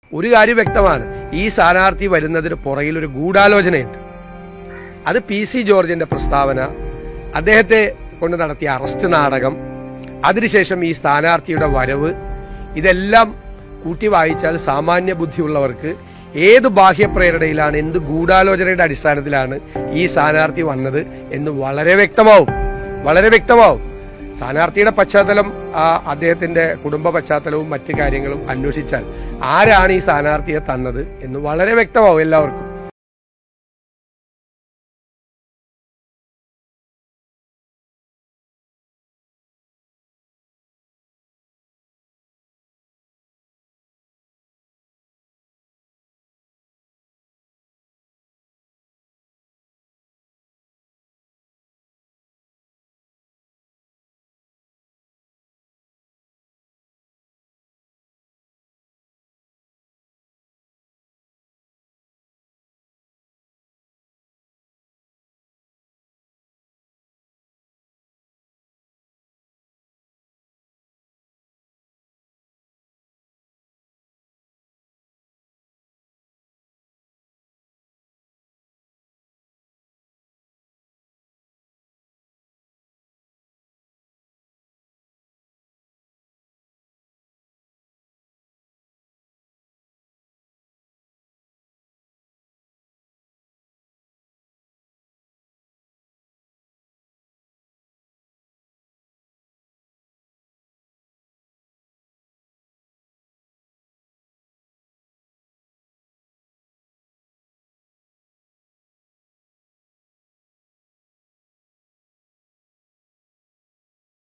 ഒരു കാര്യം വ്യക്തമാണ് ഈ സ്ഥാനാർത്ഥി വരുന്നതിന് പുറകിൽ ഒരു ഗൂഢാലോചനയുണ്ട് അത് പി സി ജോർജിന്റെ പ്രസ്താവന അദ്ദേഹത്തെ കൊണ്ട് നടത്തിയ അറസ്റ്റ് നാടകം അതിനുശേഷം ഈ സ്ഥാനാർത്ഥിയുടെ വരവ് ഇതെല്ലാം കൂട്ടി വായിച്ചാൽ സാമാന്യ ബുദ്ധിയുള്ളവർക്ക് ഏത് ബാഹ്യപ്രേരണയിലാണ് എന്ത് ഗൂഢാലോചനയുടെ അടിസ്ഥാനത്തിലാണ് ഈ സ്ഥാനാർത്ഥി വന്നത് എന്ന് വളരെ വ്യക്തമാവും വളരെ വ്യക്തമാവും സ്ഥാനാർത്ഥിയുടെ പശ്ചാത്തലം ആ, അദ്ദേഹത്തിന്റെ കുടുംബ പശ്ചാത്തലവും മറ്റു കാര്യങ്ങളും അന്വേഷിച്ചാൽ ആരാണ് ഈ സ്ഥാനാർത്ഥിയെ തന്നത് എന്ന് വളരെ വ്യക്തമാവും എല്ലാവർക്കും